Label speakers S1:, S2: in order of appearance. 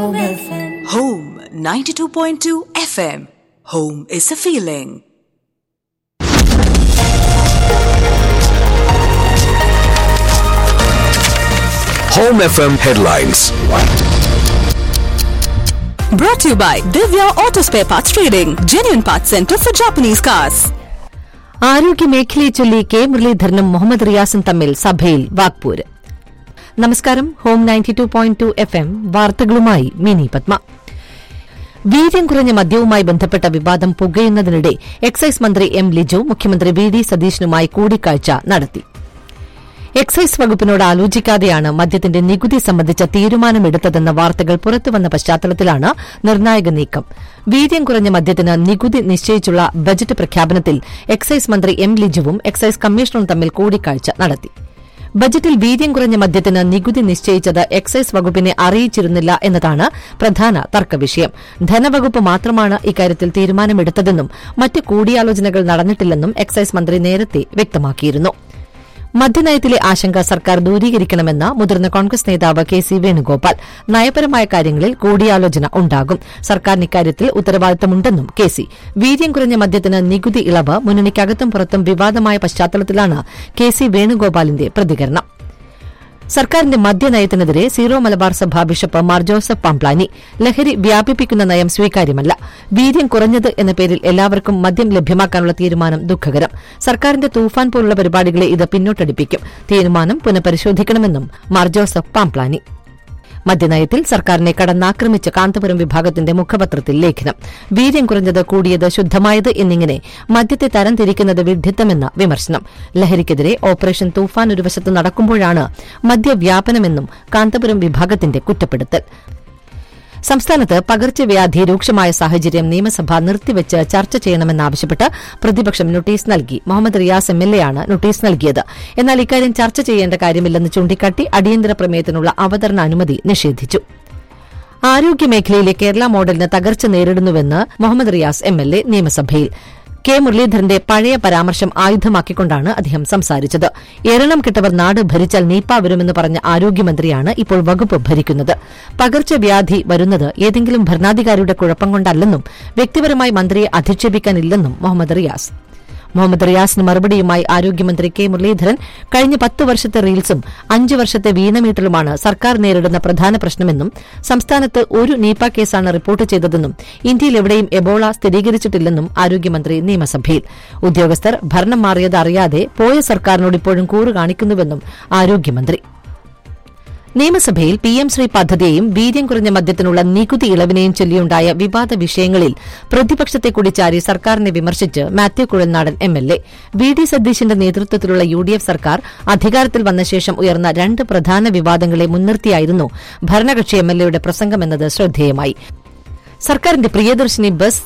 S1: Home FM.
S2: Home 92.2 FM. Home is a feeling.
S3: Home FM headlines.
S2: Brought to you by Divya Auto Spare Parts Trading, genuine parts center for Japanese cars.
S4: ആരോഗ്യമേഖലയെ ചൊല്ലി K മുരളീധരനും Muhammad റിയാസും തമ്മിൽ സഭയിൽ വാക്പൂര് നമസ്കാരം home ninety two point two F M വാർത്തകളുമായി മിനി പത്മ വീര്യം കുറഞ്ഞ മദ്യവുമായി ബന്ധപ്പെട്ട വിവാദം പുകയുന്നതിനിടെ എക്സൈസ് മന്ത്രി എം ലിജു മുഖ്യമന്ത്രി വി ഡി സതീശനുമായി കൂടിക്കാഴ്ച നടത്തി എക്സൈസ് വകുപ്പിനോട് ആലോചിക്കാതെയാണ് മദ്യത്തിന്റെ നികുതി സംബന്ധിച്ച തീരുമാനമെടുത്തതെന്ന വാർത്തകൾ പുറത്തുവന്ന പശ്ചാത്തലത്തിലാണ് നിർണായക നീക്കം വീര്യം കുറഞ്ഞ മദ്യത്തിന് നികുതി നിശ്ചയിച്ചുള്ള ബജറ്റ് പ്രഖ്യാപനത്തിൽ എക്സൈസ് മന്ത്രി എം ലിജുവും എക്സൈസ് കമ്മീഷണറും തമ്മിൽ കൂടിക്കാഴ്ച നടത്തി ബജറ്റിൽ വീര്യം കുറഞ്ഞ മദ്യത്തിന് നികുതി നിശ്ചയിച്ചത് എക്സൈസ് വകുപ്പിനെ അറിയിച്ചിരുന്നില്ല എന്നതാണ് പ്രധാന തർക്കവിഷയം ധനവകുപ്പ് മാത്രമാണ് ഇക്കാര്യത്തിൽ തീരുമാനമെടുത്തതെന്നും മറ്റ് കൂടിയാലോചനകൾ നടന്നിട്ടില്ലെന്നും എക്സൈസ് മന്ത്രി നേരത്തെ വ്യക്തമാക്കിയിരുന്നു മദ്യനയത്തിലെ ആശങ്ക സർക്കാർ ദൂരീകരിക്കണമെന്ന് മുതിർന്ന കോൺഗ്രസ് നേതാവ് കെ സി വേണുഗോപാൽ നയപരമായ കാര്യങ്ങളിൽ കൂടിയാലോചന ഉണ്ടാകും സർക്കാരിന് ഇക്കാര്യത്തിൽ ഉത്തരവാദിത്തമുണ്ടെന്നും കെ സി വീര്യം കുറഞ്ഞ മദ്യത്തിന് നികുതി ഇളവ് മുന്നണിക്കകത്തും പുറത്തും വിവാദമായ പശ്ചാത്തലത്തിലാണ് കെ സി വേണുഗോപാലിന്റെ പ്രതികരണം സർക്കാരിന്റെ മദ്യനയത്തിനെതിരെ സീറോ മലബാർ സഭ ബിഷപ്പ് മാർ ജോസഫ് പാംപ്ലാനി ലഹരി വ്യാപിപ്പിക്കുന്ന നയം സ്വീകാര്യമല്ല വീര്യം കുറഞ്ഞത് എന്ന പേരിൽ എല്ലാവർക്കും മദ്യം ലഭ്യമാക്കാനുള്ള തീരുമാനം ദുഃഖകരം സർക്കാരിന്റെ തൂഫാൻ പോലുള്ള പരിപാടികളെ ഇത് പിന്നോട്ടടിപ്പിക്കും തീരുമാനം പുനഃപരിശോധിക്കണമെന്നും മാർ ജോസഫ് പാംപ്ലാനി മദ്യനയത്തിൽ സർക്കാരിനെ കടന്നാക്രമിച്ച കാന്തപുരം വിഭാഗത്തിന്റെ മുഖപത്രത്തിൽ ലേഖനം വീര്യം കുറഞ്ഞത് കൂടിയത് ശുദ്ധമായത് എന്നിങ്ങനെ മദ്യത്തെ തരംതിരിക്കുന്നത് വിഡ്ഢിത്തമെന്ന വിമർശനം ലഹരിക്കെതിരെ ഓപ്പറേഷൻ തൂഫാൻ ഒരു വശത്ത് നടക്കുമ്പോഴാണ് മദ്യവ്യാപനമെന്നും കാന്തപുരം വിഭാഗത്തിന്റെ കുറ്റപ്പെടുത്തൽ സംസ്ഥാനത്ത് പകർച്ചവ്യാധി രൂക്ഷമായ സാഹചര്യം നിയമസഭ നിർത്തിവച്ച് ചർച്ച ചെയ്യണമെന്നാവശ്യപ്പെട്ട് പ്രതിപക്ഷം നോട്ടീസ് നൽകി Muhammad Riyas M L A ആണ് നോട്ടീസ് നൽകിയത് എന്നാൽ ഇക്കാര്യം ചർച്ച ചെയ്യേണ്ട കാര്യമില്ലെന്ന് ചൂണ്ടിക്കാട്ടി അടിയന്തര പ്രമേയത്തിനുള്ള അവതരണ അനുമതി നിഷേധിച്ചു ആരോഗ്യമേഖലയിലെ കേരള മോഡലിന് തകർച്ച നേരിടുന്നുവെന്ന് Muhammad Riyas M L A നിയമസഭയിൽ കെ മുരളീധരന്റെ പഴയ പരാമർശം ആയുധമാക്കിക്കൊണ്ടാണ് അദ്ദേഹം സംസാരിച്ചത് എരണം കെട്ടവർ നാട് ഭരിച്ചാൽ നീപ്പ വരുമെന്ന് പറഞ്ഞ ആരോഗ്യമന്ത്രിയാണ് ഇപ്പോൾ വകുപ്പ് ഭരിക്കുന്നത് പകർച്ചവ്യാധി വരുന്നത് ഏതെങ്കിലും ഭരണാധികാരിയുടെ കുഴപ്പം കൊണ്ടല്ലെന്നും വ്യക്തിപരമായി മന്ത്രിയെ അധിക്ഷേപിക്കാനില്ലെന്നും മുഹമ്മദ് റിയാസ് മുഹമ്മദ് റിയാസിന് മറുപടിയുമായി ആരോഗ്യമന്ത്രി കെ മുരളീധരൻ കഴിഞ്ഞ പത്ത് വർഷത്തെ റീൽസും അഞ്ച് വർഷത്തെ വീണമീറ്റലുമാണ് സർക്കാർ നേരിടുന്ന പ്രധാന പ്രശ്നമെന്നും സംസ്ഥാനത്ത് ഒരു നീപ്പ കേസാണ് റിപ്പോർട്ട് ചെയ്തതെന്നും ഇന്ത്യയിൽ എവിടെയും എബോള സ്ഥിരീകരിച്ചിട്ടില്ലെന്നും ആരോഗ്യമന്ത്രി നിയമസഭയിൽ ഉദ്യോഗസ്ഥർ ഭരണം മാറിയത് അറിയാതെ പോയ സർക്കാരിനോട് ഇപ്പോഴും കൂറ് കാണിക്കുന്നുവെന്നും ആരോഗ്യമന്ത്രി നിയമസഭയിൽ പി എം ശ്രീ പദ്ധതിയെയും വീര്യം കുറഞ്ഞ മദ്യത്തിനുള്ള നികുതി ഇളവിനെയും ചൊല്ലിയുണ്ടായ വിവാദ വിഷയങ്ങളിൽ പ്രതിപക്ഷത്തെ കൂടി ചാരി സർക്കാരിനെ വിമർശിച്ച് Mathew Kuzhalnadan M L A V D സതീശിന്റെ നേതൃത്വത്തിലുള്ള യു ഡി എഫ് സർക്കാർ അധികാരത്തിൽ വന്ന ശേഷം ഉയർന്ന രണ്ട് പ്രധാന വിവാദങ്ങളെ മുൻനിർത്തിയായിരുന്നു ഭരണകക്ഷി എം എൽ എയുടെ പ്രസംഗമെന്നത് ശ്രദ്ധേയമായി സർക്കാരിന്റെ പ്രിയദർശിനി ബസ്